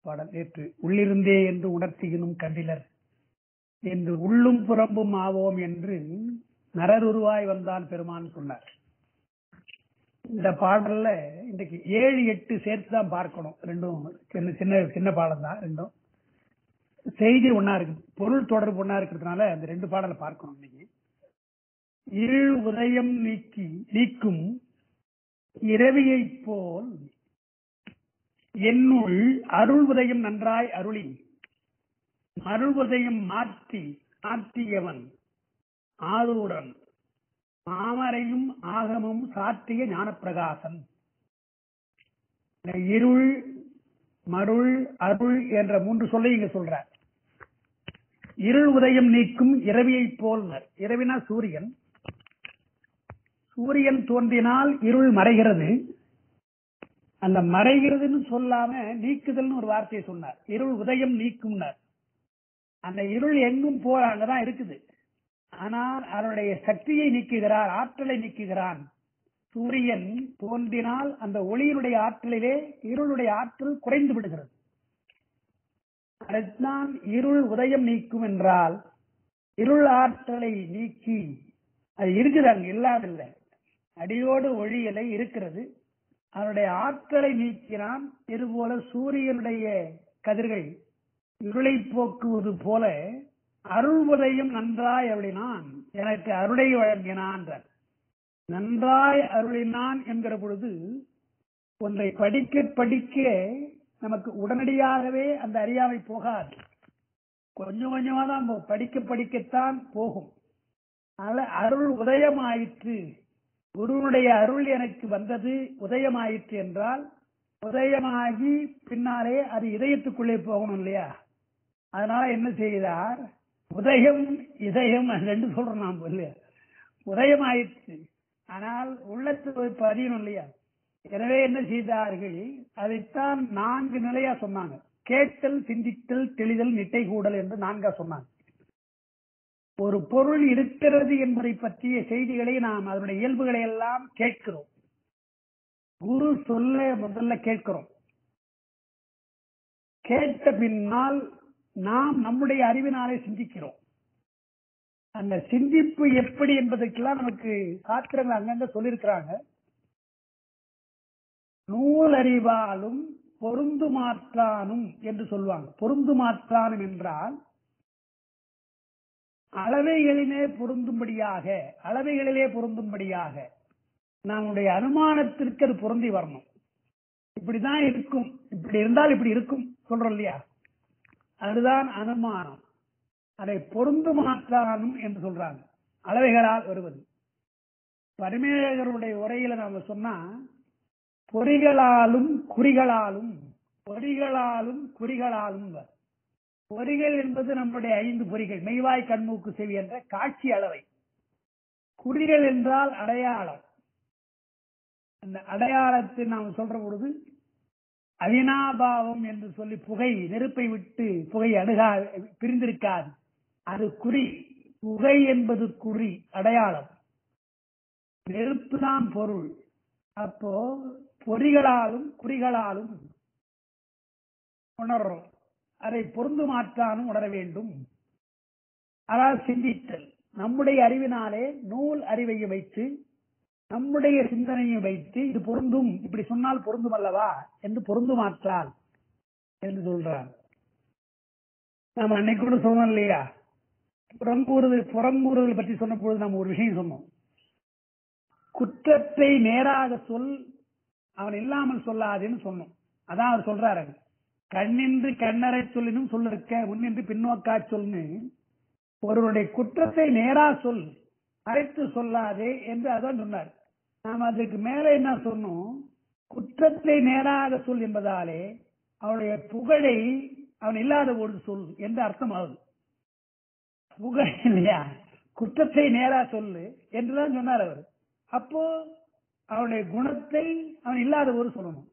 பாடல் நேற்று உள்ளிருந்தே என்று உணர்த்தியினும் கண்டிலர் என்று உள்ளும் புறம்பும் ஆவோம் என்று நரருருவாய் வந்தான் பெருமான் சொன்னார் இந்த பாடல்ல இன்றைக்கு ஏழு எட்டு சேர்த்து தான் பார்க்கணும் ரெண்டும் சின்ன சின்ன சின்ன பாடம் தான் ரெண்டும் செய்தி ஒன்னா இருக்கு பொருள் தொடர்பு ஒன்னா இருக்கிறதுனால அந்த ரெண்டு பாடலை பார்க்கணும் இன்னைக்கு இருள் உதயம் நீக்கி நீக்கும் இரவியைப் போல் என்னுள் அருள் உதயம் நன்றாய் அருளி அருள் உதயம் மாற்றி மாற்றியவன் ஆரூரன் மாமரையும் ஆகமும் சாற்றிய ஞானப்பிரகாசன் இந்த இருள் மருள் அருள் என்ற மூன்று சொல்லை இங்க சொல்றார் இருள் உதயம் நீக்கும் இரவியைப் போல் இரவினா சூரியன் சூரியன் தோன்றினால் இருள் மறைகிறது அந்த மறைகிறதுன்னு சொல்லாம நீக்குதல்னு ஒரு வார்த்தையை சொன்னார் இருள் உதயம் நீக்கும்னார் அந்த இருள் எங்கும் போற அங்கதான் இருக்குது ஆனால் அவருடைய சக்தியை நீக்குகிறார் ஆற்றலை நீக்குகிறான் சூரியன் தோன்றினால் அந்த ஒளியினுடைய ஆற்றலிலே இருளுடைய ஆற்றல் குறைந்து விடுகிறது அதுதான் இருள் உதயம் நீக்கும் என்றால் இருள் ஆற்றலை நீக்கி அது இருக்குது அங்க இல்லாதில்லை அடியோடு ஒளியலை இருக்கிறது அவனுடைய ஆற்றலை நீக்கினான் இதுபோல சூரியனுடைய கதிர்கள் இருளை போக்குவது போல அருள் உதயம் நன்றாய் அருளினான் எனக்கு அருளை வழங்கினான் நன்றாய் அருளினான் என்கிற பொழுது ஒன்றை படிக்க படிக்க நமக்கு உடனடியாகவே அந்த அறியாமை போகாது கொஞ்சம் கொஞ்சமா தான் படிக்க படிக்கத்தான் போகும் அதனால அருள் உதயமாயிற்று குருவுடைய அருள் எனக்கு வந்தது உதயமாயிற்று என்றால் உதயமாகி பின்னாலே அது இதயத்துக்குள்ளே போகணும் இல்லையா அதனால என்ன செய்தார் உதயம் இதயம் ரெண்டு சொல்றோம் நாம் இல்லையா உதயமாயிற்று ஆனால் உள்ளத்து போய் பதியணும் இல்லையா எனவே என்ன செய்தார்கள் அதைத்தான் நான்கு நிலையா சொன்னாங்க கேட்டல் சிந்தித்தல் தெளிதல் நிட்டை கூடல் என்று நான்கா சொன்னாங்க ஒரு பொருள் இருக்கிறது என்பதை பற்றிய செய்திகளை நாம் அதனுடைய இயல்புகளை எல்லாம் கேட்கிறோம் குரு சொல்ல முதல்ல கேட்கிறோம் கேட்ட பின்னால் நாம் நம்முடைய அறிவினாலே சிந்திக்கிறோம் அந்த சிந்திப்பு எப்படி என்பதற்கெல்லாம் நமக்கு சாத்திரங்கள் அங்கங்க சொல்லியிருக்கிறாங்க நூல் அறிவாலும் பொருந்து மாற்றானும் என்று சொல்லுவாங்க பொருந்து மாற்றானும் என்றால் அளவைகளிலே பொருந்தும்படியாக அளவைகளிலே பொருந்தும்படியாக நம்முடைய அனுமானத்திற்கு அது பொருந்தி வரணும் இப்படிதான் இருக்கும் இப்படி இருந்தால் இப்படி இருக்கும் சொல்றோம் இல்லையா அதுதான் அனுமானம் அதை பொருந்து மாற்றானும் என்று சொல்றாங்க அளவைகளால் வருவது பரிமேகருடைய உரையில நாம சொன்னா பொறிகளாலும் குறிகளாலும் பொறிகளாலும் குறிகளாலும் பொறிகள் என்பது நம்முடைய ஐந்து பொறிகள் மெய்வாய் கண்மூக்கு செவி என்ற காட்சி அளவை குறிகள் என்றால் அடையாளம் அந்த அடையாளத்தை நாம் சொல்ற பொழுது அவினாபாவம் என்று சொல்லி புகை நெருப்பை விட்டு புகை அணுகா பிரிந்திருக்காது அது குறி புகை என்பது குறி அடையாளம் நெருப்பு தான் பொருள் அப்போ பொறிகளாலும் குறிகளாலும் உணர்றோம் அதை பொருந்து மாற்றானும் உணர வேண்டும் அதாவது சிந்தித்தல் நம்முடைய அறிவினாலே நூல் அறிவை வைத்து நம்முடைய சிந்தனையை வைத்து இது பொருந்தும் இப்படி சொன்னால் பொருந்தும் அல்லவா என்று பொருந்து மாற்றால் என்று சொல்றார் நாம் அன்னைக்கு கூட சொன்னோம் இல்லையா புறங்கூறுதல் புறங்கூறுதல் பற்றி சொன்ன பொழுது நம்ம ஒரு விஷயம் சொன்னோம் குற்றத்தை நேராக சொல் அவன் இல்லாமல் சொல்லாதுன்னு சொன்னோம் அதான் அவர் சொல்றாரு கண்ணின்று கண்ணரை சொல்லினும் சொல்லிருக்க முன்னின்று பின்னோக்கா சொல்னு ஒருவருடைய குற்றத்தை நேரா சொல் மறைத்து சொல்லாதே என்று அதான் சொன்னார் நாம் அதுக்கு மேல என்ன சொன்னோம் குற்றத்தை நேராக சொல் என்பதாலே அவனுடைய புகழை அவன் இல்லாத ஒரு சொல் என்று அர்த்தம் ஆகுது புகழ் இல்லையா குற்றத்தை நேரா சொல்லு என்றுதான் சொன்னார் அவர் அப்போ அவனுடைய குணத்தை அவன் இல்லாத ஒரு சொல்லணும்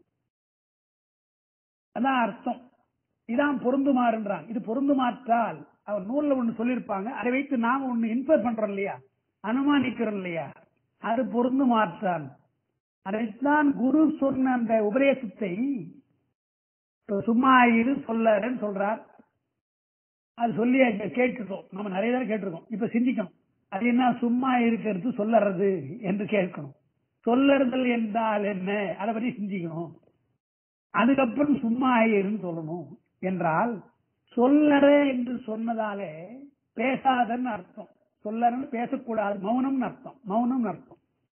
அதான் அர்த்தம் இதான் பொருந்துமாறுன்றான் இது பொருந்துமாற்றால் அவன் நூல்ல ஒண்ணு சொல்லியிருப்பாங்க அதை வைத்து நாம ஒண்ணு இன்ஃபர் பண்றோம் இல்லையா அனுமானிக்கிறோம் இல்லையா அது பொருந்து மாற்றான் அதைத்தான் குரு சொன்ன அந்த உபதேசத்தை இப்ப சும்மா இரு சொல்லறன்னு சொல்றார் அது சொல்லி அங்க கேட்டுட்டோம் நம்ம நிறைய தடவை கேட்டிருக்கோம் இப்ப சிந்திக்கணும் அது என்ன சும்மா இருக்கிறது சொல்லறது என்று கேட்கணும் சொல்லறுதல் என்றால் என்ன அதை பத்தி சிந்திக்கணும் அதுக்கப்புறம் சும்மா இருன்னு சொல்லணும் என்றால் சொல்லற என்று சொன்னதாலே பேசாதன்னு அர்த்தம் சொல்லறன்னு பேசக்கூடாது மௌனம்னு அர்த்தம் மௌனம்னு அர்த்தம்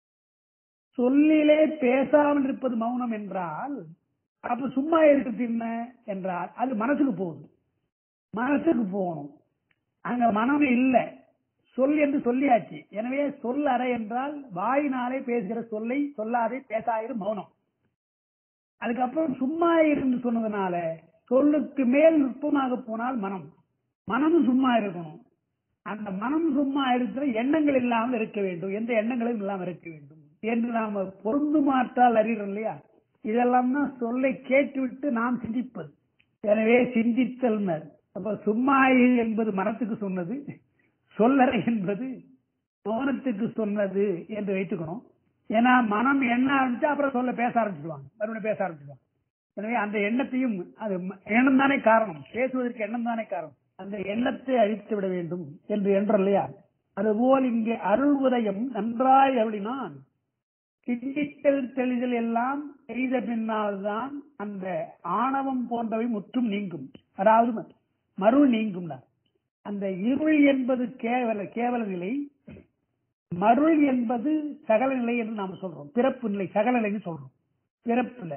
சொல்லிலே பேசாமல் இருப்பது மௌனம் என்றால் அப்ப சும்மா இருக்கிறது என்ன என்றால் அது மனசுக்கு போகுது மனசுக்கு போகணும் அங்க மனம் இல்ல சொல் என்று சொல்லியாச்சு எனவே சொல் அறை என்றால் வாயினாலே பேசுகிற சொல்லை சொல்லாதே பேசாயிரு மௌனம் அதுக்கப்புறம் சும்மா இருந்து சொன்னதுனால சொல்லுக்கு மேல் நுட்பமாக போனால் மனம் மனமும் சும்மா இருக்கணும் அந்த மனம் சும்மா இருக்கிற எண்ணங்கள் இல்லாமல் இருக்க வேண்டும் எந்த எண்ணங்களும் இல்லாமல் இருக்க வேண்டும் என்று நாம பொருந்து மாற்றால் அறிகிறோம் இல்லையா இதெல்லாம் தான் சொல்லை கேட்டுவிட்டு நாம் சிந்திப்பது எனவே சிந்தித்தல் அப்ப சும்மா இரு என்பது மனத்துக்கு சொன்னது சொல்லறை என்பது மௌனத்துக்கு சொன்னது என்று வைத்துக்கணும் ஏன்னா மனம் என்ன ஆரம்பிச்சா அப்புறம் சொல்ல பேச ஆரம்பிச்சிடுவாங்க மறுபடியும் பேச ஆரம்பிச்சிடுவாங்க எனவே அந்த எண்ணத்தையும் அது ம- எண்ணம் தானே காரணம் பேசுவதற்கு எண்ணம் தானே காரணம் அந்த எண்ணத்தை அழித்து விட வேண்டும் என்று என்ற இல்லையா அதுபோல் இங்கே அருள் உதயம் நன்றாய் அருளினான் சிந்தித்தல் தெளிதல் எல்லாம் செய்த பின்னால்தான் அந்த ஆணவம் போன்றவை முற்றும் நீங்கும் அதாவது ம- மருள் நீங்கும் அந்த இருள் என்பது கேவல கேவல நிலை மருள் என்பது சகல நிலை என்று நாம் சொல்றோம் பிறப்பு நிலை சகல நிலைன்னு சொல்றோம் பிறப்பு நிலை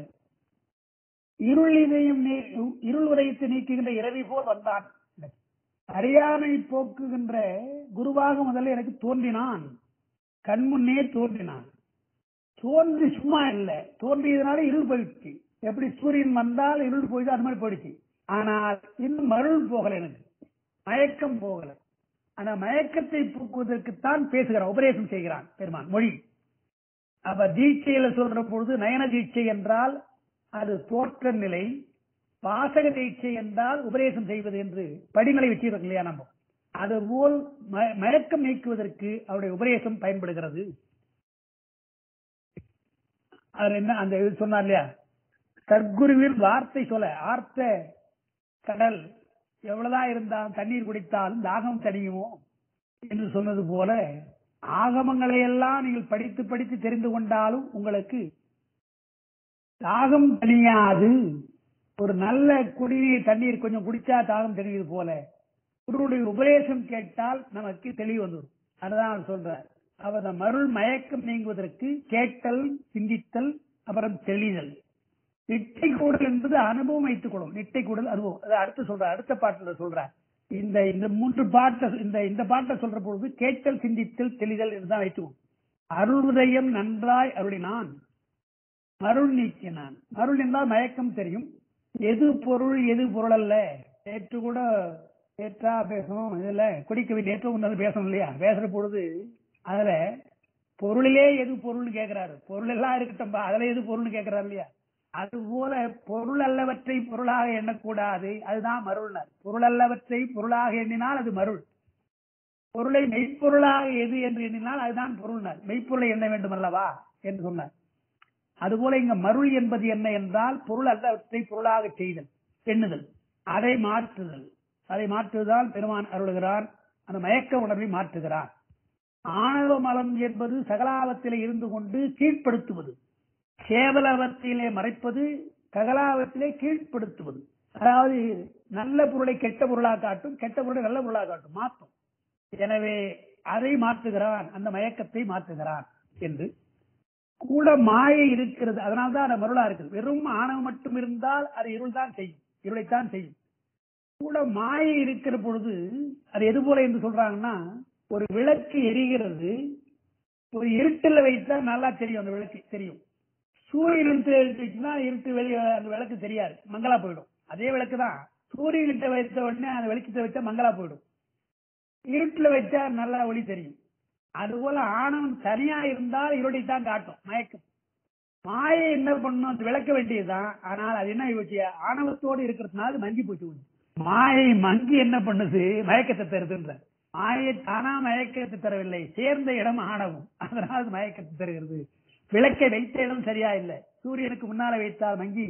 இருள் இதயம் நீ- இருள் உதயத்தை நீக்குகின்ற இரவி போல் வந்தான் அறியாமை போக்குகின்ற குருவாக முதல்ல எனக்கு தோன்றினான் கண்முன்னே தோன்றினான் தோன்றி சும்மா இல்ல தோன்றியதுனால இருள் போயிடுச்சு எப்படி சூரியன் வந்தால் இருள் போயிடுச்சு அது மாதிரி போயிடுச்சு ஆனால் இன்னும் மருள் போகல எனக்கு மயக்கம் போகல ஆனா மயக்கத்தை போக்குவதற்குத்தான் பேசுகிறான் உபதேசம் செய்கிறான் பெருமான் மொழி அப்ப தீட்சையில சொல்ற பொழுது நயன தீட்சை என்றால் அது தோற்ற நிலை வாசக தீட்சை என்றால் உபதேசம் செய்வது என்று படிநிலை வச்சிருக்கோம் இல்லையா நம்ம அதுபோல் ம- மயக்கம் நீக்குவதற்கு அவருடைய உபதேசம் பயன்படுகிறது அது என்ன அந்த இது சொன்னார் இல்லையா சர்க்குருவில் வார்த்தை சொல்ல ஆர்த்த கடல் எவ்வளவுதான் இருந்தாலும் தண்ணீர் குடித்தாலும் தாகம் தணியுமோ என்று சொன்னது போல ஆகமங்களை எல்லாம் நீங்கள் படித்து படித்து தெரிந்து கொண்டாலும் உங்களுக்கு தாகம் தணியாது ஒரு நல்ல குடிநீர் தண்ணீர் கொஞ்சம் குடிச்சா தாகம் தெரியுது போல குருவுடைய உபதேசம் கேட்டால் நமக்கு தெளிவு வந்துடும் அதுதான் அவர் சொல்றார் அவர் அந்த மருள் மயக்கம் நீங்குவதற்கு கேட்டல் சிந்தித்தல் அப்புறம் தெளிதல் நிட்டை கூடல் என்பது அனுபவம் வைத்துக் கொள்ளும் நிட்டை கூடல் அனுபவம் அதை அடுத்து சொல்ற அடுத்த பாட்டுல சொல்ற இந்த இந்த மூன்று பாட்டை இந்த இந்த பாட்டை சொல்ற பொழுது கேட்டல் சிந்தித்தல் தெளிதல் என்றுதான் வைத்துக்கணும் அருள் உதயம் நன்றாய் அருளினான் மருள் நீக்கினான் மருள் என்றால் மயக்கம் தெரியும் எது பொருள் எது பொருள் அல்ல நேற்று கூட நேற்றா பேசணும் இதுல குடிக்கவி நேற்று முன்னது பேசணும் இல்லையா பேசுற பொழுது அதுல பொருளிலே எது பொருள்னு கேக்குறாரு பொருள் எல்லாம் இருக்கட்டும்பா அதுல எது பொருள்னு கேக்குறாரு இல்லையா அது போல பொருள் அல்லவற்றை பொருளாக எண்ணக்கூடாது அதுதான் மருள்னர் பொருள் அல்லவற்றை பொருளாக எண்ணினால் அது மருள் பொருளை மெய்ப்பொருளாக எது என்று எண்ணினால் அதுதான் பொருள்னர் மெய்ப்பொருளை எண்ண வேண்டும் அல்லவா என்று சொன்னார் அதுபோல இங்க மருள் என்பது என்ன என்றால் பொருள் அல்லவற்றை பொருளாக செய்தல் எண்ணுதல் அதை மாற்றுதல் அதை மாற்றுவதால் பெருமான் அருளுகிறான் அந்த மயக்க உணர்வை மாற்றுகிறான் ஆணவ மலம் என்பது சகலாவத்திலே இருந்து கொண்டு கீழ்ப்படுத்துவது கேவலவத்திலே மறைப்பது சகலாவத்திலே கீழ்ப்படுத்துவது அதாவது நல்ல பொருளை கெட்ட பொருளாக காட்டும் கெட்ட பொருளை நல்ல பொருளாக காட்டும் மாற்றும் எனவே அதை மாற்றுகிறான் அந்த மயக்கத்தை மாற்றுகிறான் என்று கூட மாயை இருக்கிறது அதனால்தான் அந்த மருளா இருக்குது வெறும் ஆணவம் மட்டும் இருந்தால் அது இருள் தான் செய்யும் இருளைத்தான் செய்யும் கூட மாயை இருக்கிற பொழுது அது எது போல என்று சொல்றாங்கன்னா ஒரு விளக்கு எரிகிறது ஒரு இருட்டுல வைத்தா நல்லா தெரியும் அந்த விளக்கு தெரியும் சூரியன்ட்டு வச்சுன்னா இருட்டு வெளியே அந்த விளக்கு தெரியாது மங்களா போயிடும் அதே விளக்கு தான் சூரியன்கிட்ட வைத்த உடனே அந்த வெளிச்சத்தை வச்சா மங்களா போயிடும் இருட்டுல வச்சா நல்லா ஒளி தெரியும் அதுபோல ஆணவம் தனியா இருந்தால் இருளைத்தான் காட்டும் மயக்கம் மாயை என்ன பண்ணும் அது விளக்க வேண்டியதுதான் ஆனால் அது என்ன ஆயிடுச்சு ஆணவத்தோடு இருக்கிறதுனால அது மங்கி போச்சு கொஞ்சம். மாயை மங்கி என்ன பண்ணுது மயக்கத்தை தருதுன்ற மாயை தானா மயக்கத்தை தரவில்லை சேர்ந்த இடம் ஆணவம் அதனால் அது மயக்கத்தை தருகிறது விளக்கை வைத்த இடம் சரியா இல்லை சூரியனுக்கு முன்னால வைத்தால் மங்கி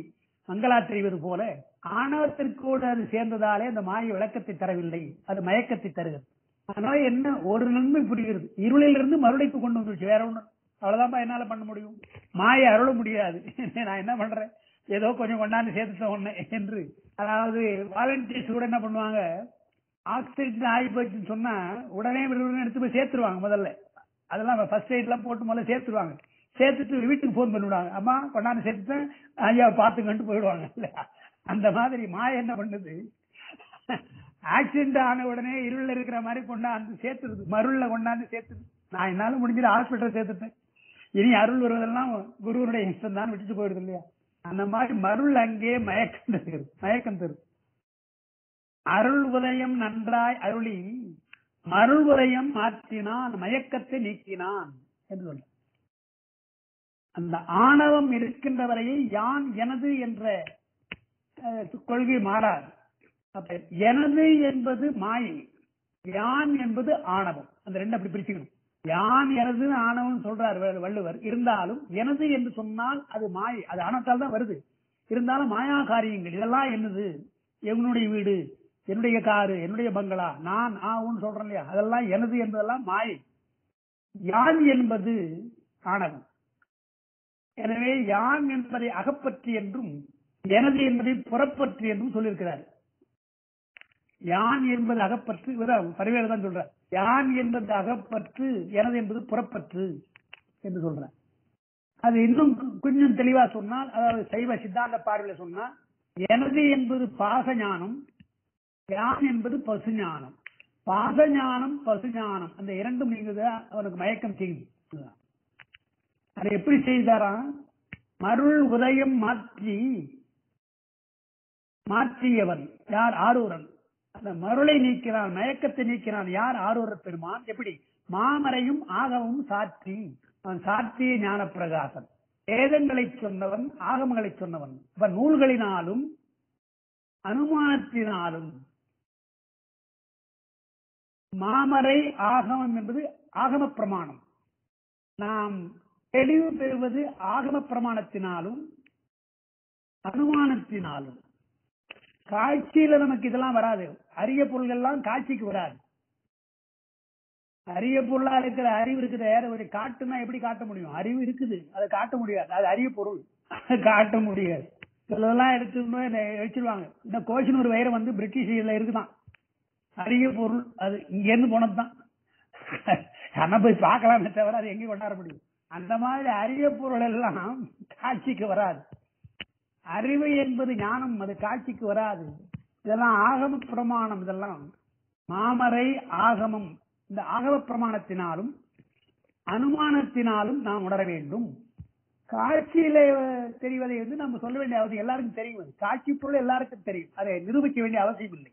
மங்களா தெரிவது போல ஆணவத்திற்கோடு அது சேர்ந்ததாலே அந்த மாய விளக்கத்தை தரவில்லை அது மயக்கத்தை தருகிறது அதனால என்ன ஒரு நன்மை புரிகிறது இருளிலிருந்து மறுடைக்கு கொண்டு வந்துருச்சு வேற ஒண்ணு அவ்வளவுதான்ப்பா என்னால பண்ண முடியும் மாய அருள முடியாது நான் என்ன பண்றேன் ஏதோ கொஞ்சம் கொண்டாந்து சேர்த்துட்ட ஒண்ணு என்று அதாவது வாலண்டியர்ஸ் கூட என்ன பண்ணுவாங்க ஆக்சிடென்ட் ஆகி போச்சுன்னு சொன்னா உடனே விறுவிறுன்னு எடுத்து போய் சேர்த்துருவாங்க முதல்ல அதெல்லாம் ஃபர்ஸ்ட் எய்ட்லாம் போட்டு முதல்ல சேர்த்துருவாங்க சேர்த்துட்டு வீட்டுக்கு ஃபோன் பண்ணிவிடுவாங்க அம்மா கொண்டாந்து சேர்த்துட்டேன் ஐயா பார்த்துங்கன்ட்டு போயிடுவாங்க இல்ல அந்த மாதிரி மாய என்ன பண்ணுது ஆக்சிடென்ட் ஆன உடனே இருளில் இருக்கிற மாதிரி கொண்டாந்து சேர்த்துருது மருள்ல கொண்டாந்து சேர்த்துது நான் என்னால முடிஞ்சது ஹாஸ்பிட்டல் சேர்த்துட்டேன் இனி அருள் வருவதெல்லாம் குருவனுடைய இஷ்டம் தான் விட்டுட்டு போயிடுது இல்லையா அந்த மாதிரி மருள் அங்கே மயக்கம் தருகிறது மயக்கம் தருது அருள் உதயம் நன்றாய் அருளி மருள் உதயம் மாற்றினான் மயக்கத்தை நீக்கினான் என்று சொல்ல அந்த ஆணவம் இருக்கின்ற வரையில் யான் எனது என்ற அஹ், கொள்கை மாறாது அப்ப எனது என்பது மாயை யான் என்பது ஆணவம் அந்த ரெண்டு அப்படி பிரிச்சுக்கணும் யான் எனது ஆணவம் சொல்றார் வ- வள்ளுவர் இருந்தாலும் எனது என்று சொன்னால் அது மாயை அது ஆணவத்தால் தான் வருது இருந்தாலும் மாயா காரியங்கள் இதெல்லாம் என்னது என்னுடைய வீடு என்னுடைய காரு என்னுடைய பங்களா நான் ஆவுன்னு சொல்றேன் இல்லையா அதெல்லாம் எனது என்பதெல்லாம் மாயை யான் என்பது ஆணவம் எனவே யான் என்பதை அகப்பற்றி என்றும் எனது என்பதை புறப்பற்றி என்றும் சொல்லியிருக்கிறார் யான் என்பது அகப்பற்று பரிவேறு தான் சொல்றார் யான் என்பது அகப்பற்று எனது என்பது புறப்பற்று என்று சொல்றார் அது இன்னும் கு- கொஞ்சம் தெளிவா சொன்னால் அதாவது சைவ சித்தாந்த பார்வையில சொன்னா எனது என்பது பாச ஞானம் யான் என்பது பசு ஞானம் பாச ஞானம் பசு ஞானம் அந்த இரண்டும் நீங்குதா அவனுக்கு மயக்கம் செய்யுது அதை எப்படி செய்தாராம் மருள் உதயம் மாற்றி மாற்றியவன் யார் ஆரூரன் அந்த மருளை நீக்கிறான் மயக்கத்தை நீக்கிறான் யார் ஆரூர பெருமான் எப்படி மாமரையும் ஆகமும் சாற்றி அவன் சாற்றிய ஞான பிரகாசன் வேதங்களை சொன்னவன் ஆகமங்களை சொன்னவன் அவன் நூல்களினாலும் அனுமானத்தினாலும் மாமரை ஆகமம் என்பது ஆகம பிரமாணம் நாம் தெளிவு பெறுவது ஆகம பிரமாணத்தினாலும் அனுமானத்தினாலும் காட்சியில நமக்கு இதெல்லாம் வராது அரிய பொருள்கள்லாம் காட்சிக்கு வராது அரிய பொருளா இருக்கிற அறிவு இருக்குது வேற ஒரு காட்டுனா எப்படி காட்ட முடியும் அறிவு இருக்குது அதை காட்ட முடியாது அது அரிய பொருள் அதை காட்ட முடியாது சிலதெல்லாம் எடுத்துன்னு போய் இதை வச்சிருவாங்க இந்த கோஷினூர் வைரம் வந்து பிரிட்டிஷ் இதுல இருக்குதான் அரிய பொருள் அது இங்க இருந்து போனதுதான் ஆனா போய் பார்க்கலாமே தவிர அது எங்க கொண்டாட முடியும் அந்த மாதிரி அரிய பொருள் எல்லாம் காட்சிக்கு வராது அறிவு என்பது ஞானம் அது காட்சிக்கு வராது இதெல்லாம் ஆகம பிரமாணம் இதெல்லாம் மாமரை ஆகமம் இந்த ஆகம பிரமாணத்தினாலும் அனுமானத்தினாலும் நாம் உணர வேண்டும் காட்சியில தெரிவதை வந்து நம்ம சொல்ல வேண்டிய அவசியம் எல்லாருக்கும் தெரியும் அது. காட்சி பொருள் எல்லாருக்கும் தெரியும் அதை நிரூபிக்க வேண்டிய அவசியம் இல்லை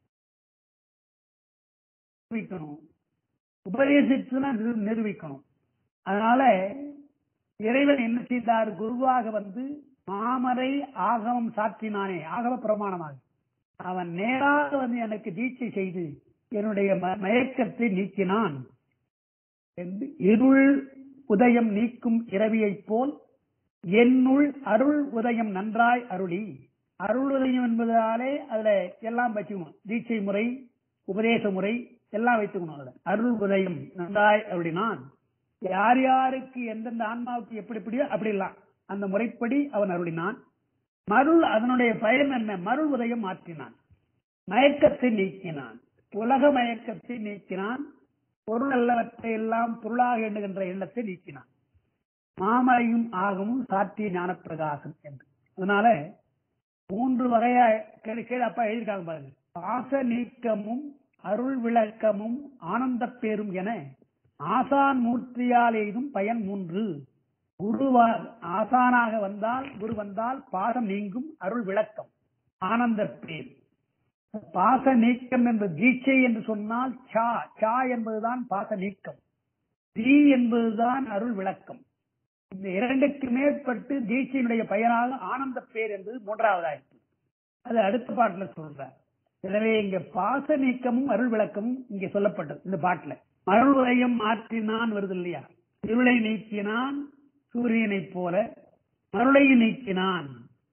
நிரூபிக்கணும் உபதேசிச்சுனா நிரு- நிரூபிக்கணும் அதனால இறைவன் என்ன செய்தார் குருவாக வந்து மாமரை ஆகமம் சாற்றினானே ஆகம பிரமாணமாக அவன் நேராக வந்து எனக்கு தீட்சை செய்து என்னுடைய ம- மயக்கத்தை நீக்கினான் என்று இருள் உதயம் நீக்கும் இரவியைப் போல் என்னுள் அருள் உதயம் நன்றாய் அருளி அருள் உதயம் என்பதாலே அதுல எல்லாம் வச்சுக்கணும் தீட்சை முறை உபதேச முறை எல்லாம் வைத்துக்கணும் அதுல அருள் உதயம் நன்றாய் அருளினான் யார் யாருக்கு எந்தெந்த ஆன்மாவுக்கு எப்படி எப்படியோ அப்படி எல்லாம் அந்த முறைப்படி அவன் அருளினான் மருள் அதனுடைய பயன் என்ன மருள் உதயம் மாற்றினான் மயக்கத்தை நீக்கினான் உலக மயக்கத்தை நீக்கினான் பொருள் அல்லவற்றை எல்லாம் பொருளாக எண்ணுகின்ற எண்ணத்தை நீக்கினான் மாமரையும் ஆகவும் சாற்றிய ஞானப்பிரகாசம் என்று அதனால மூன்று வகையா கீழே கீழே அப்பா எழுதியிருக்காங்க பாருங்க பாச நீக்கமும் அருள் விளக்கமும் ஆனந்தப் பேரும் என ஆசான் மூர்த்தியால் எய்தும் பயன் மூன்று குருவா ஆசானாக வந்தால் குரு வந்தால் பாசம் நீங்கும் அருள் விளக்கம் ஆனந்தப் பேர் பாச நீக்கம் என்பது தீட்சை என்று சொன்னால் சா சா என்பதுதான் பாச நீக்கம் தீ என்பதுதான் அருள் விளக்கம் இந்த இரண்டுக்கு மேற்பட்டு தீட்சையினுடைய பயனாக ஆனந்த பேர் என்பது மூன்றாவதாயிற்று அது அடுத்த பாட்டுல சொல்றார் எனவே இங்க பாச நீக்கமும் அருள் விளக்கமும் இங்க சொல்லப்பட்டது இந்த பாட்டுல அருள் உதயம் மாற்றினான் வருது இல்லையா இருளை நீக்கினான் சூரியனைப் போல மருளை நீக்கினான்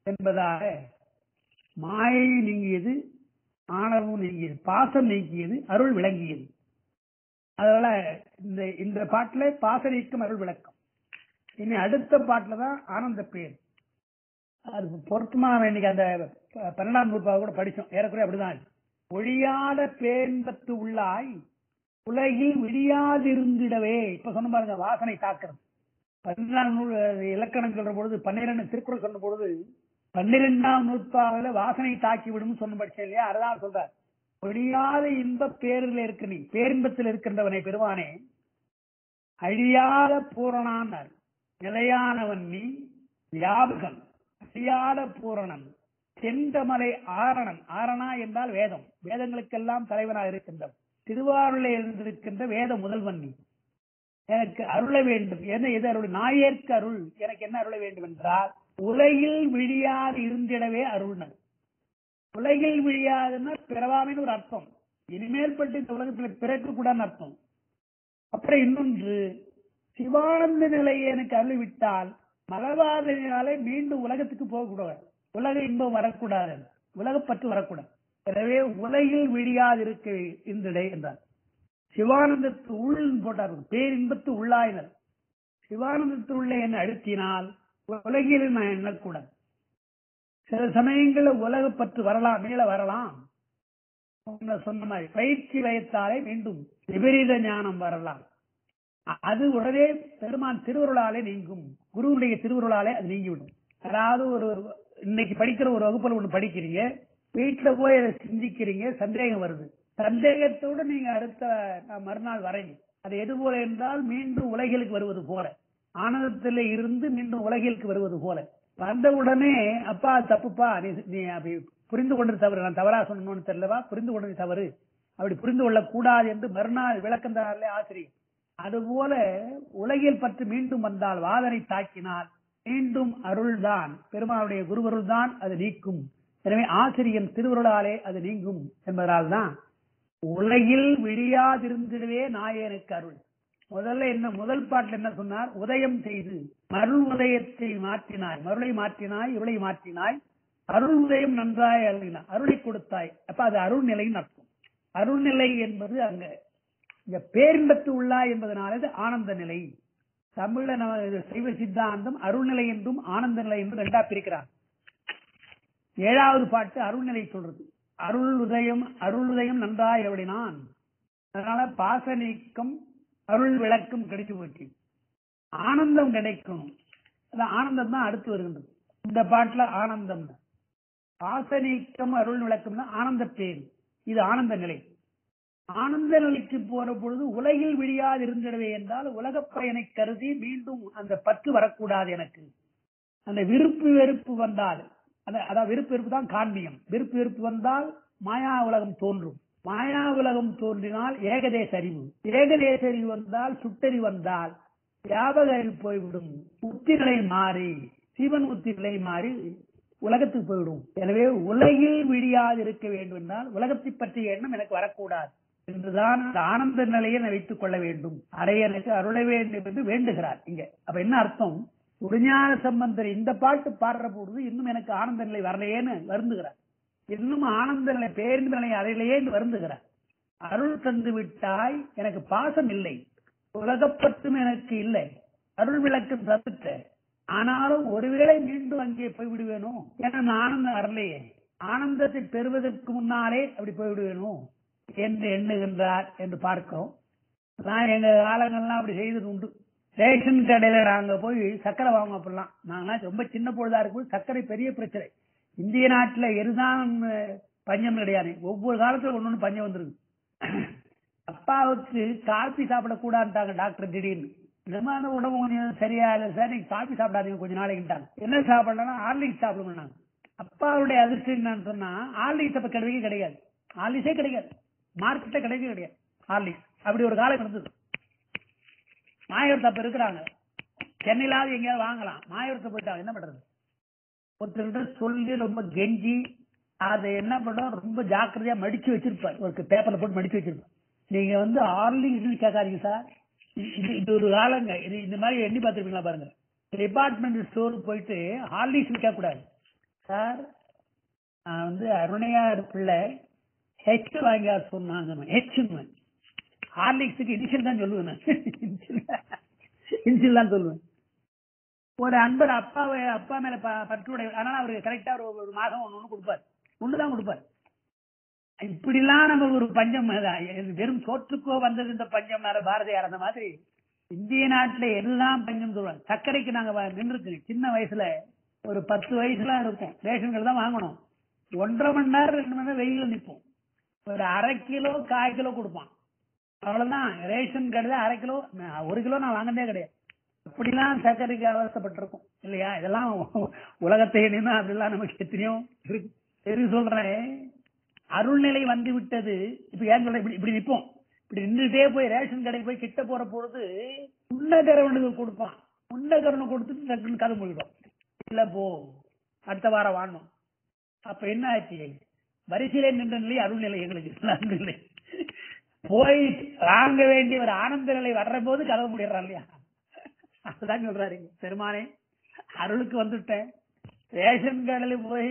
என்பதாக மாயை நீங்கியது ஆணவம் நீங்கியது பாசம் நீக்கியது அருள் விளங்கியது அதனால இந்த இந்த பாட்டுல பாச நீக்கம் அருள் விளக்கம் இனி அடுத்த பாட்டுல தான் ஆனந்த பேர் அது பொருத்தமா இன்னைக்கு அந்த ப- பன்னெண்டாம் நூற்பாவை கூட படிச்சோம் ஏறக்குறைய அப்படிதான் இருக்கு. ஒழியாத பேன்பத்து உள்ளாய் உலகில் விடியாதிருந்திடவே இப்ப சொன்ன பாருங்க வாசனை தாக்குறது பன்னிரெண்டாம் நூல் இலக்கணம் சொல்ற பொழுது பன்னிரெண்டு திருக்குறள் சொன்ன பொழுது பன்னிரெண்டாம் நூற்பாவில வாசனை தாக்கி விடும் சொன்ன படிச்சேன் இல்லையா அதான் சொல்றார் ஒழியாத இன்ப பேரில் இருக்க நீ பேரின்பத்தில் இருக்கின்றவனை பெருமானே அழியாத பூரணானார் நிலையானவன் நீ வியாபகன் அழியாத பூரணன் செந்தமலை ஆரணன் ஆரணா என்றால் வேதம் வேதங்களுக்கெல்லாம் தலைவனாக இருக்கின்றவன் திருவாரூரில் இருந்திருக்கின்ற வேத முதல்வன் நீ எனக்கு அருள வேண்டும் என்ன எது அருள் நாயேற்கு அருள் எனக்கு என்ன அருள வேண்டும் என்றால் உலகில் விழியாது இருந்திடவே அருள்னர் உலகில் விழியாதுன்னா பிறவாமைன்னு ஒரு அர்த்தம் இனிமேல் பட்டு இந்த உலகத்தில் பிறக்க கூடாதுன்னு அர்த்தம் அப்புறம் இன்னொன்று சிவானந்த நிலையை எனக்கு அருளிவிட்டால் மலவாதனாலே மீண்டும் உலகத்துக்கு போகக்கூடாது உலக இன்பம் வரக்கூடாது உலகப்பற்று வரக்கூடாது எனவே உலகில் விழியாதிருக்க இருந்திடை என்றார் சிவானந்தத்து உள் போட்டார் பேரின்பத்து உள்ளாயினர் சிவானந்தத்து உள்ளே என்ன அழுத்தினால் உலகில் நான் எண்ணக்கூடாது சில சமயங்களில் உலகப்பற்று வரலாம் மேல வரலாம் சொன்ன சொன்ன மாதிரி பயிற்சி வயத்தாலே மீண்டும் விபரீத ஞானம் வரலாம் அ- அது உடனே பெருமான் திருவருளாலே நீங்கும் குருவுடைய திருவருளாலே அது நீங்கிவிடும் அதாவது ஒரு இன்னைக்கு படிக்கிற ஒரு வகுப்புல ஒண்ணு படிக்கிறீங்க வீட்டுல போய் அதை சிந்திக்கிறீங்க சந்தேகம் வருது சந்தேகத்தோடு நீங்க அடுத்த அஹ், மறுநாள் வரைங்க அது எது போல என்றால் மீண்டும் உலகிலுக்கு வருவது போல ஆனந்தத்தில் இருந்து மீண்டும் உலகிற்கு வருவது போல வந்த உடனே அப்பா தப்புப்பா நீ நீ அப்படி புரிந்து கொண்டது தவறு நான் தவறா சொன்னோன்னு தெரியலவா புரிந்து கொண்டது தவறு அப்படி புரிந்து கொள்ளக் கூடாது என்று மறுநாள் விளக்கம் தரார்களே ஆசிரியர் அதுபோல உலகில் பற்றி மீண்டும் வந்தால் வாதனை தாக்கினால் மீண்டும் அருள்தான் பெருமாளுடைய குருவருள் தான் அது நீக்கும் எனவே ஆசிரியன் திருவருளாலே அது நீங்கும் என்பதனால் தான் உலகில் விழியாதிருந்திடவே நாயனுக்கு அருள் முதல்ல என்ன முதல் பாட்டில் என்ன சொன்னார் உதயம் செய்து மருள் உதயத்தை மாற்றினாய் மருளை மாற்றினாய் இருளை மாற்றினாய் அருள் உதயம் நன்றாய் அருளினாய் அருளை கொடுத்தாய் அப்ப அது அருள் நிலைன்னு அர்த்தம் அருள் நிலை என்பது அங்க இந்த பேரின்பத்து உள்ளாய் என்பதனால இது ஆனந்த நிலை தமிழ்ல நம்ம இது சைவ சித்தாந்தம் அருள்நிலை என்றும் ஆனந்த நிலை என்றும் ரெண்டா பிரிக்கிறார் ஏழாவது பாட்டு அருள்நிலை சொல்றது அருள் உதயம் அருள் உதயம் நன்றாய் எவடினான் அதனால பாச நீக்கம் அருள் விளக்கம் கிடைச்சு போச்சு ஆனந்தம் கிடைக்கும் அந்த ஆனந்தம் தான் அடுத்து வருகின்றது இந்த பாட்டுல ஆனந்தம் பாச நீக்கம் அருள் விளக்கம் தான் ஆனந்த பேர் இது ஆனந்த நிலை ஆனந்த நிலைக்கு போற பொழுது உலகில் விழியாது இருந்திடவே என்றால் உலகப் பயனை கருதி மீண்டும் அந்த பற்று வரக்கூடாது எனக்கு அந்த விருப்பு வெறுப்பு வந்தால் அந்த அதாவது விருப்பு வெறுப்பு தான் காண்பியம் விருப்பு வெறுப்பு வந்தால் மாயா உலகம் தோன்றும் மாயா உலகம் தோன்றினால் ஏகதேச அறிவு ஏகதேச அறிவு வந்தால் சுட்டறி வந்தால் வியாபக அறிவு போய்விடும் உத்திகளை மாறி சிவன் உத்திகளை மாறி உலகத்துக்கு போய்விடும் எனவே உலகில் விழியாது இருக்க வேண்டும் என்றால் உலகத்தை பற்றிய எண்ணம் எனக்கு வரக்கூடாது என்றுதான் அந்த ஆனந்த நிலையை நான் வைத்துக் கொள்ள வேண்டும் அரையனுக்கு அருள வேண்டும் என்று வேண்டுகிறார் இங்க அப்ப என்ன அர்த்தம் உருஞான சம்பந்தர் இந்த பாட்டு பாடுற பொழுது இன்னும் எனக்கு ஆனந்த நிலை வரலையேன்னு வருந்துகிறார் இன்னும் ஆனந்த நிலை பேரின்ப நிலை அறையிலேயே வருந்துகிறார் அருள் தந்து விட்டாய் எனக்கு பாசம் இல்லை உலகப்பற்றும் எனக்கு இல்லை அருள் விளக்கம் தந்துட்ட ஆனாலும் ஒருவேளை மீண்டும் அங்கே போய் விடுவேனோ ஏன்னா நான் ஆனந்தம் வரலையே ஆனந்தத்தை பெறுவதற்கு முன்னாலே அப்படி போய் விடுவேனோ என்று எண்ணுகின்றார் என்று பார்க்கிறோம் நான் எங்க காலங்கள்லாம் அப்படி செய்தது உண்டு ரேஷன் கடையில நாங்க போய் சர்க்கரை வாங்க அப்படிலாம் நாங்களாம் ரொம்ப சின்ன பொழுதா இருக்கும்போது சர்க்கரை பெரிய பிரச்சனை இந்திய நாட்டுல எதுதான் பஞ்சம் கிடையாது ஒவ்வொரு காலத்துல ஒண்ணு ஒண்ணு பஞ்சம் வந்திருக்கு அப்பாவுக்கு காபி சாப்பிடக்கூடாதுட்டாங்க டாக்டர் திடீர்னு இந்த மாதிரி உடம்பு கொஞ்சம் சரியா இல்லை சார் நீங்க காபி சாப்பிடாதீங்க கொஞ்ச நாளைக்குட்டாங்க என்ன சாப்பிடலாம் ஹார்லிக்ஸ் சாப்பிடுங்க அப்பாவுடைய அதிர்ஷ்டம் என்னன்னு சொன்னா ஹார்லிக்ஸ் அப்ப கிடைக்கவே கிடையாது ஹார்லிக்ஸே கிடைக்காது மார்க்கெட்டே கிடைக்கவே கிடையாது ஹார்லிக்ஸ் அப்படி ஒரு காலம் இருந்தது மாயூரத்தை அப்ப இருக்கிறாங்க சென்னையிலாவது எங்கேயாவது வாங்கலாம் மாயூரத்தை போயிட்டாங்க என்ன பண்றது ஒருத்தர்கிட்ட சொல்லி ரொம்ப கெஞ்சி அதை என்ன பண்ணோம் ரொம்ப ஜாக்கிரதையா மடிச்சு வச்சிருப்பார் ஒரு பேப்பர்ல போட்டு மடிச்சு வச்சிருப்பார் நீங்க வந்து ஹார்லிக்ஸ் கேட்காதீங்க சார் இது இது ஒரு காலங்க இது இந்த மாதிரி எண்ணி பார்த்துருப்பீங்களா பாருங்க டிபார்ட்மெண்ட் ஸ்டோருக்கு போயிட்டு ஹார்லிக்ஸ் விற்க கூடாது சார் நான் வந்து அருணையார் பிள்ளை ஹெச் வாங்கியா சொன்னாங்க ஹெச்னு ஹார்லிக்ஸுக்கு இனிஷியல் தான் சொல்லுவேன் நான் இனிஷியல் தான் சொல்லுவேன் ஒரு அன்பர் அப்பாவை அப்பா மேல ப- பற்றுடைய அதனால அவருக்கு கரெக்டா ஒரு ஒரு மாதம் ஒண்ணு ஒண்ணு கொடுப்பார் ஒண்ணுதான் கொடுப்பார் இப்படிலாம் நம்ம ஒரு பஞ்சம் அதான், இது வெறும் சோற்றுக்கோ வந்தது இந்த பஞ்சம் பாரதியார் அந்த மாதிரி இந்திய நாட்டுல எல்லாம் பஞ்சம் சொல்லுவாங்க சர்க்கரைக்கு நாங்க நின்று சின்ன வயசுல ஒரு பத்து வயசுல இருக்கும் ரேஷன் கடை தான் வாங்கணும் ஒன்றரை மணி நேரம் ரெண்டு மணி நேரம் வெயில நிற்போம் ஒரு அரை கிலோ கால் கிலோ கொடுப்பான் அவ்வளவுதான் ரேஷன் கடை அரை கிலோ நான் ஒரு கிலோ நான் வாங்கினதே கிடையாது அப்படிலாம் சர்க்கரைக்கு அவஸ்தப்பட்டிருக்கும் இல்லையா இதெல்லாம் உலகத்தை எண்ணினா அப்படிலாம் நமக்கு எத்தனையோ இருக்கு சரி சொல்றேன் அருள்நிலை வந்து விட்டது இப்ப ஏன் சொல்றேன் இப்படி இப்படி நிப்போம் இப்படி நின்றுட்டே போய் ரேஷன் கடைக்கு போய் கிட்ட போற பொழுது உன்னகரவனுக்கு கொடுப்பான் உன்னகரவனு கொடுத்துட்டு டக்குன்னு கதை முடிடும் இல்ல போ அடுத்த வாரம் வாங்கணும் அப்ப என்ன ஆச்சு வரிசையில நின்ற நிலை அருள்நிலை எங்களுக்கு அருள்நிலை போய் வாங்க வேண்டிய ஒரு ஆனந்த நிலை வர்ற போது கதவு முடிடுறான் இல்லையா அதுதான் சொல்றாரு இங்க. பெருமானே அருளுக்கு வந்துட்டேன் ரேஷன் கடையில் போய்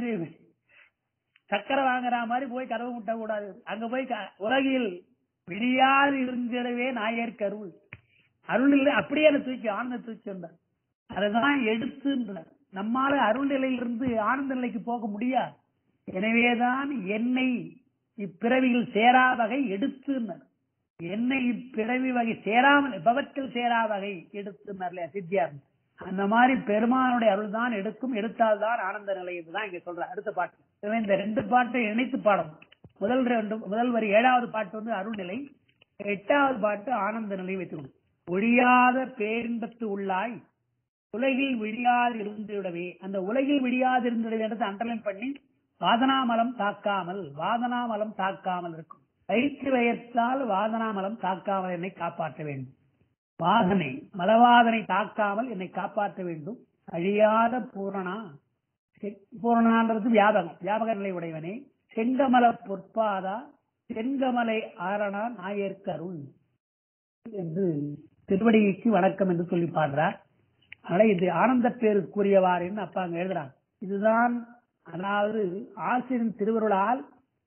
சக்கரை வாங்குற மாதிரி போய் கதவு முட்ட கூடாது அங்க போய் க- உலகில் விடியாது இருந்திடவே நாயர் கருள் அருள் இல்லை அப்படியே அதை தூக்கி ஆனந்த தூக்கி வந்தார் அதுதான் எடுத்துன்றார் நம்மால அருள் நிலையிலிருந்து ஆனந்த நிலைக்கு போக முடியாது எனவேதான் என்னை இப்பிறவியில் சேரா வகை எடுத்துன்னார் என்னை இப்பிறவி வகை சேராமல் பவத்தில் சேரா வகை எடுத்துன்னார் இல்லையா சித்தியார் அந்த மாதிரி பெருமானுடைய அருள் தான் எடுக்கும் எடுத்தால் தான் ஆனந்த நிலை இதுதான் இங்க சொல்ற அடுத்த பாட்டு எனவே இந்த ரெண்டு பாட்டை இணைத்து பாடணும் முதல் ரெண்டு முதல் வரி ஏழாவது பாட்டு வந்து அருள்நிலை எட்டாவது பாட்டு ஆனந்த நிலை வைத்துக்கணும் ஒழியாத பேரின்பத்து உள்ளாய் உலகில் விழியாது இருந்துவிடவே அந்த உலகில் விழியாது இருந்துவிடவே இடத்தை அண்டர்லைன் பண்ணி வாதனாமலம் தாக்காமல் வாதனாமலம் தாக்காமல் இருக்கும் வயிற்று வயத்தால் வாதனாமலம் தாக்காமல் என்னை காப்பாற்ற வேண்டும் வாதனை மலவாதனை தாக்காமல் என்னை காப்பாற்ற வேண்டும் அழியாத பூரணா செ- பூரணான்றது வியாபகம் வியாபக நிலை உடையவனே செங்கமல பொற்பாதா செங்கமலை ஆரணா நாயர்க்கு அருள் என்று திருவடிக்கு வணக்கம் என்று சொல்லி பாடுறார் அதனால இது ஆனந்த பேருக்குரியவார் என்று அப்பா அங்க எழுதுறாங்க இதுதான் அதாவது ஆசிரியன் திருவருளால்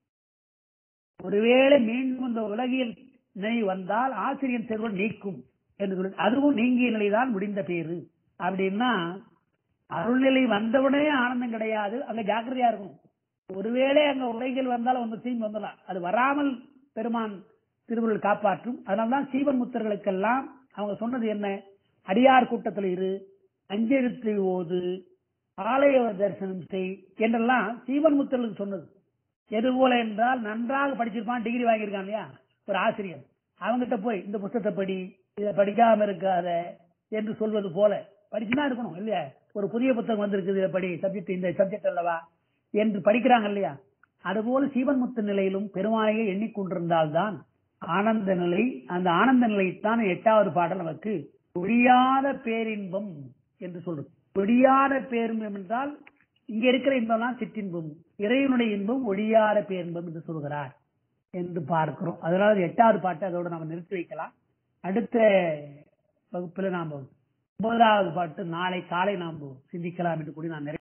ஒருவேளை மீண்டும் இந்த உலகில் நினை வந்தால் ஆசிரியன் திருவருள் நீக்கும் என்று சொல்லி அதுவும் நீங்கிய நிலைதான் முடிந்த பேரு அப்படின்னா அருள்நிலை வந்தவுடனே ஆனந்தம் கிடையாது அங்க ஜாக்கிரதையா இருக்கும் ஒருவேளை அங்க உலகில் வந்தால் வந்து தீங்கு வந்துடலாம் அது வராமல் பெருமான் திருவருள் காப்பாற்றும் அதனால்தான் சீவன் முத்தர்களுக்கெல்லாம் அவங்க சொன்னது என்ன அடியார் கூட்டத்தில் இரு அஞ்செழுத்து ஓது ஆலய தரிசனம் செய் என்றெல்லாம் சீவன் முத்தர்களுக்கு சொன்னது எது போல என்றால் நன்றாக படிச்சிருப்பான் டிகிரி வாங்கியிருக்கான் இல்லையா ஒரு ஆசிரியர் அவங்ககிட்ட போய் இந்த புத்தகத்தை படி இதை படிக்காம இருக்காத என்று சொல்வது போல படிச்சுதான் இருக்கணும் இல்லையா ஒரு புதிய புத்தகம் வந்திருக்குது இதை படி சப்ஜெக்ட் இந்த சப்ஜெக்ட் அல்லவா என்று படிக்கிறாங்க இல்லையா அதுபோல சீவன்முத்து நிலையிலும் பெருமானையை எண்ணிக்கொண்டிருந்தால்தான் ஆனந்த நிலை அந்த ஆனந்த நிலைத்தான் எட்டாவது பாடல் நமக்கு ஒழியாத பேரின்பம் என்று சொல்றது ஒழியாத பேரின்பம் என்றால் இங்க இருக்கிற இன்பம்லாம் சிற்றின்பம் இறைவனுடைய இன்பம் ஒழியாத பேரின்பம் என்று சொல்கிறார் என்று பார்க்கிறோம் அதனால அது எட்டாவது பாட்டு அதோட நம்ம நிறுத்தி வைக்கலாம் அடுத்த வகுப்புல நாம ஒன்பதாவது பாட்டு நாளை காலை நாம் சிந்திக்கலாம் என்று கூடி நான் நிறைவு